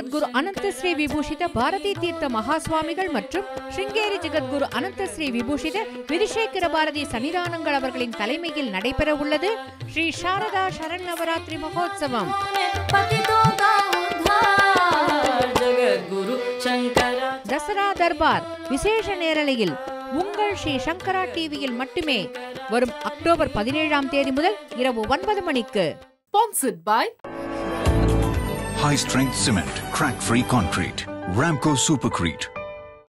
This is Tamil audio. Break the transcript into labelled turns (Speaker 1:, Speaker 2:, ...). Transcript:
Speaker 1: ஜெகத்குரு அனந்த ஸ்ரீ விபூஷித பாரதி தீர்த்த மகாசுவாமிகள் மற்றும் ஸ்ருங்கேரி ஜெகத்குரு அனந்த ஸ்ரீ விபூஷித விருஷேகர பாரதி சன்னிதானங்கள் அவர்களின் தலைமையில் நடைபெற உள்ளது ஸ்ரீ சாரதா சரண் நவராத்திரி மகோத்சவம்
Speaker 2: पतितो का उद्धार जगद्गुरु शंकरा
Speaker 1: தசரா தர்பார் விசேஷ நேரலையில் உங்கள் ஸ்ரீ சங்கரா டிவியில் மட்டுமே வரும் அக்டோபர் பதினேழாம் தேதி முதல் இரவு ஒன்பது மணிக்கு
Speaker 3: Sponsored by
Speaker 4: High strength cement, crack free concrete. Ramco Supercrete.